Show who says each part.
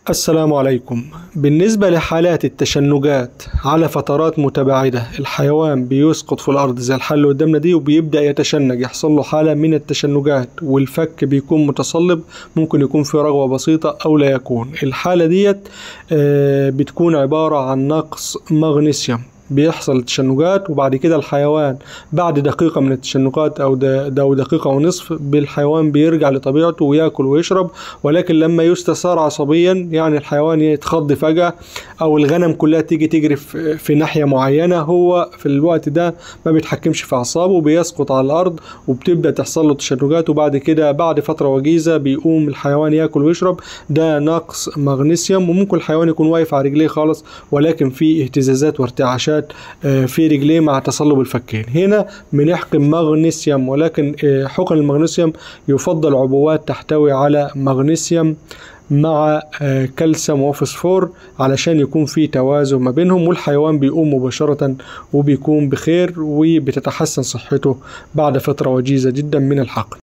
Speaker 1: السلام عليكم بالنسبة لحالات التشنجات على فترات متباعدة الحيوان بيسقط في الأرض زي الحالة اللي قدامنا دي وبيبدأ يتشنج يحصل له حالة من التشنجات والفك بيكون متصلب ممكن يكون في رغوة بسيطة أو لا يكون الحالة ديت آه، بتكون عبارة عن نقص مغنيسيوم بيحصل تشنجات وبعد كده الحيوان بعد دقيقة من التشنجات أو د- أو دقيقة ونصف بالحيوان بيرجع لطبيعته وياكل ويشرب ولكن لما يستثار عصبيا يعني الحيوان يتخض فجأة أو الغنم كلها تيجي تجري في في ناحية معينة هو في الوقت ده ما بيتحكمش في أعصابه بيسقط على الأرض وبتبدأ تحصل له تشنجات وبعد كده بعد فترة وجيزة بيقوم الحيوان ياكل ويشرب ده نقص مغنيسيوم وممكن الحيوان يكون واقف على رجليه خالص ولكن في اهتزازات وارتعاشات آه، في رجليه مع تصلب الفكين هنا بنحقن مغنيسيوم ولكن آه، حقن المغنيسيوم يفضل عبوات تحتوي على مغنيسيوم مع آه، كالسيوم وفوسفور علشان يكون في توازن ما بينهم والحيوان بيقوم مباشرة وبيكون بخير وبتتحسن صحته بعد فترة وجيزة جدا من الحقن